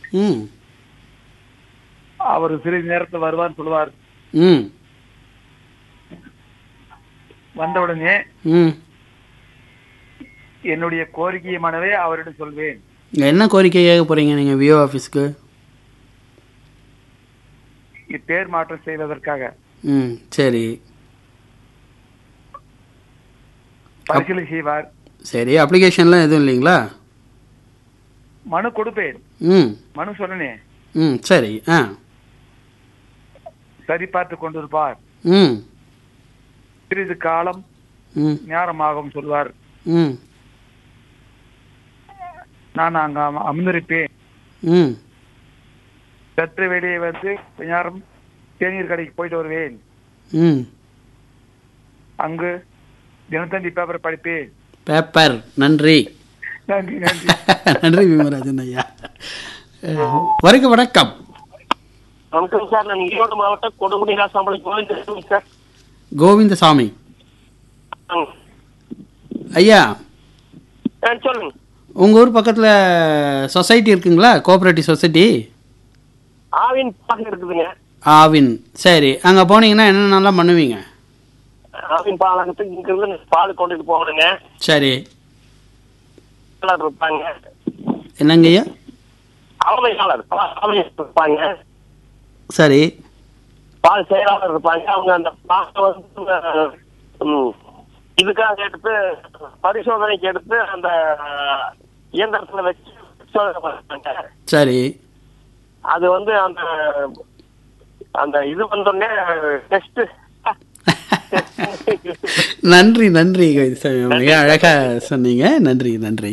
ம் அவர் சிறிது நேரத்தில் வருவார் சொல்லுவார் ம் வந்தவுடனே ம் என்னுடைய கோரிக்கையை மனவே அவரிடம் சொல்வேன் என்ன கோரிக்கை கேட்க போகிறீங்க நீங்கள் விஓ ஆஃபீஸ்க்கு இப்பேர் மாற்றம் செய்வதற்காக ம் சரி பரிசீலனை செய்வார் சரி அப்ளிகேஷன்லாம் எதுவும் இல்லைங்களா மனு கொடுப்பேன் ம் மனு சொன்னனே ம் சரி ஆ சரி பார்த்து கொண்டிருப்பார் ம் சிறிது காலம் ம் நேரமாகும் சொல்வார் ம் நான் அங்க அம- அமர்ந்திருப்பேன் ம் சற்று வெளியே வந்து கொஞ்ச நேரம் தேநீர் கடைக்கு போயிட்டு வருவேன் ம் அங்கு தினத்தந்தி பேப்பர் படிப்பேன் பேப்பர் நன்றி நன்றி நன்றி நன்றி விமராஜன் ஐயா அஹ், வருக வணக்கம் வணக்கம் சார் நான் ஈரோடு மாவட்டம் கொடுமுடி ராசாமலை கோவிந்தசாமி சார் கோவிந்தசாமி ஆ. ஐயா ஆ, சொல்லுங்க உங்கள் ஊர் பக்கத்தில் சொசைட்டி இருக்குங்களா கோஆப்ரேட்டிவ் சொசைட்டி ஆவின் பாகம் இருக்குதுங்க ஆவின் சரி அங்கே போனீங்கன்னா என்னென்னலாம் பண்ணுவீங்க ஆவின் பாலகத்துக்கு இங்கிருந்து பால் கொண்டுட்டு போகணுங்க சரி செயலாளர் இருப்பாங்க என்னங்க ஐயா அவமையாளர் அவமையாளர் இருப்பாங்க சரி பால் செயலாளர் இருப்பாங்க அவங்க அந்த பாலை வந்து ம், இதுக்காக எடுத்து பரிசோதனைக்கு எடுத்து அந்த இயந்திரத்துல வச்சு பரிசோதனை பண்ணுவாங்க சரி அது வந்து அந்த அந்த இது வந்தோடனே டெஸ்ட் நன்றி நன்றி கோவிந்தசாமி மிக அழகாக சொன்னீங்க நன்றி நன்றி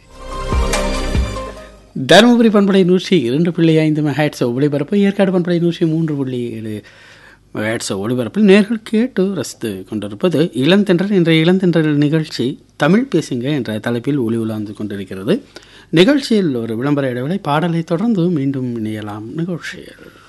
தருமபுரி பண்படை நூற்றி இரண்டு புள்ளி ஐந்து மெஹாட்ஸ் ஒளிபரப்பு ஏற்காடு பண்படை நூற்றி மூன்று புள்ளி ஏழு மெஹாட்ஸ் ஒளிபரப்பில் நேர்கள் கேட்டு ரசித்து கொண்டிருப்பது இளந்தென்றல் என்ற இளந்தென்றல் நிகழ்ச்சி தமிழ் பேசுங்க என்ற தலைப்பில் ஒளி உலாந்து கொண்டிருக்கிறது நிகழ்ச்சியில் ஒரு விளம்பர இடைவேளை பாடலை தொடர்ந்து மீண்டும் இணையலாம் நிகழ்ச்சியில்